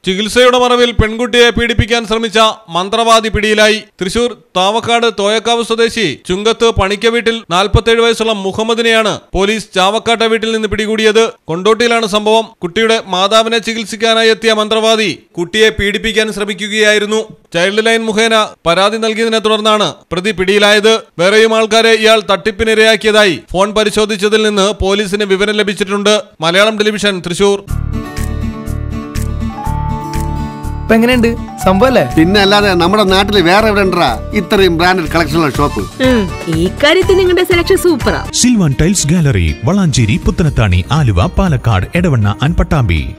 ചികിത്സയുടെ മറവിൽ പെൺകുട്ടിയെ പീഡിപ്പിക്കാൻ ശ്രമിച്ച മന്ത്രവാദി പിടിയിലായി തൃശൂർ താവക്കാട് തോയക്കാവ് സ്വദേശി ചുങ്കത്ത് പണിക്ക വീട്ടിൽ നാൽപ്പത്തേഴ് വയസ്സുള്ള മുഹമ്മദിനെയാണ് പോലീസ് ചാവക്കാട്ടെ വീട്ടിൽ നിന്ന് പിടികൂടിയത് കൊണ്ടോട്ടിയിലാണ് സംഭവം കുട്ടിയുടെ മാതാവിനെ ചികിത്സിക്കാനായി എത്തിയ മന്ത്രവാദി കുട്ടിയെ പീഡിപ്പിക്കാൻ ശ്രമിക്കുകയായിരുന്നു ചൈൽഡ് ലൈൻ മുഖേന പരാതി നൽകിയതിനെ തുടർന്നാണ് പ്രതി പിടിയിലായത് വേറെയും ആൾക്കാരെ ഇയാൾ തട്ടിപ്പിനിരയാക്കിയതായി ഫോൺ പരിശോധിച്ചതിൽ നിന്ന് പോലീസിന് വിവരം ലഭിച്ചിട്ടുണ്ട് മലയാളം ടെലിവിഷൻ തൃശൂർ ഇപ്പൊ എങ്ങനെയുണ്ട് സംഭവം അല്ലേ പിന്നെ അല്ലാതെ നമ്മുടെ നാട്ടിൽ വേറെ എവിടെ ഉണ്ടാ ഇത്രയും ബ്രാൻഡഡ് കളക്ഷനുള്ള ഷോപ്പ് ഉം, ഈ കാര്യത്തിൽ നിങ്ങളുടെ സെലക്ഷൻ സൂപ്പറാ Sylvan tiles gallery Valanchery Puthanathani Aluva Palakkad Edavanna and Pattambi